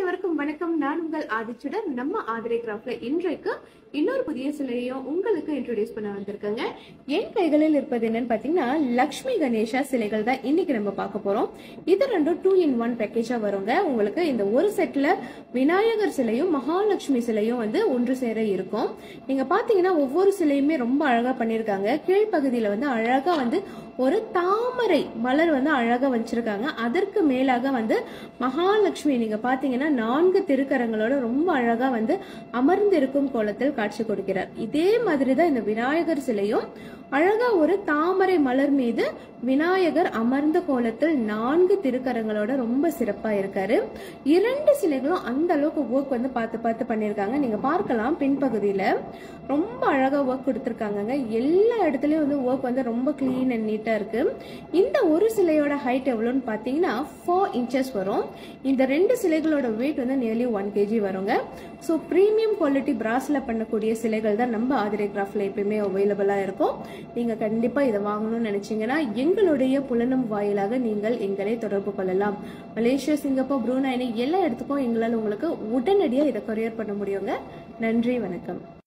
அனைவருக்கும் வணக்கம் நான் உங்கள் ஆதிச்சுடர் நம்ம ஆதிரை கிராஃப்ட்ல இன்றைக்கு இன்னொரு புதிய சிலையையும் உங்களுக்கு இன்ட்ரோடியூஸ் பண்ண வந்திருக்கேங்க என் கைகளில் இருப்பது என்னன்னு பாத்தீங்கன்னா லக்ஷ்மி கணேஷா சிலைகள் தான் இன்னைக்கு நம்ம பார்க்க போறோம் இது ரெண்டும் டூ இன் ஒன் பேக்கேஜா வருங்க உங்களுக்கு இந்த ஒரு செட்ல விநாயகர் சிலையும் மகாலட்சுமி சிலையும் வந்து ஒன்று சேர இருக்கும் நீங்க பாத்தீங்கன்னா ஒவ்வொரு சிலையுமே ரொம்ப அழகா பண்ணிருக்காங்க கீழ்ப்பகுதியில வந்து அழகா வந்து ஒரு தாமரை மலர் வந்து அழகா வச்சிருக்காங்க அதற்கு மேலாக வந்து மகாலட்சுமி நீங்க பாத்தீங்கன்னா நான்கு திருக்கரங்களோட ரொம்ப அழகா வந்து அமர்ந்திருக்கும் கோலத்தில் காட்சி கொடுக்கிறார் இதே மாதிரி தான் இந்த விநாயகர் சிலையும் அழகா ஒரு தாமரை மலர் மீது விநாயகர் அமர்ந்த கோலத்தில் நான்கு திருக்கரங்களோட ரொம்ப சிறப்பா இருக்காரு இரண்டு சிலைகளும் அந்த அளவுக்கு ஒர்க் வந்து பார்த்து பார்த்து பண்ணியிருக்காங்க நீங்க பார்க்கலாம் பின்பகுதியில ரொம்ப அழகா ஒர்க் கொடுத்துருக்காங்கங்க எல்லா இடத்துலயும் வந்து ஒர்க் வந்து ரொம்ப கிளீன் அண்ட் நீட்டா இருக்கு இந்த ஒரு சிலையோட ஹைட் எவ்வளோன்னு பார்த்தீங்கன்னா ஃபோர் இன்ச்சஸ் வரும் இந்த ரெண்டு சிலைகளோட வெயிட் வந்து நியர்லி ஒன் கேஜி வருங்க ஸோ ப்ரீமியம் குவாலிட்டி பிராஸ்ல பண்ணக்கூடிய சிலைகள் தான் நம்ம ஆதிரை கிராஃப்ட்ல எப்பயுமே அவைலபிளா இருக்கும் நீங்க கண்டிப்பா இதை வாங்கணும்னு நினைச்சீங்கன்னா எங்களுடைய புலனம் வாயிலாக நீங்கள் எங்களை தொடர்பு கொள்ளலாம் மலேசியா சிங்கப்பூர் ப்ரூனைனி எல்லா இடத்துக்கும் எங்களால் உங்களுக்கு உடனடியாக இதை கொரியர் பண்ண முடியுங்க நன்றி வணக்கம்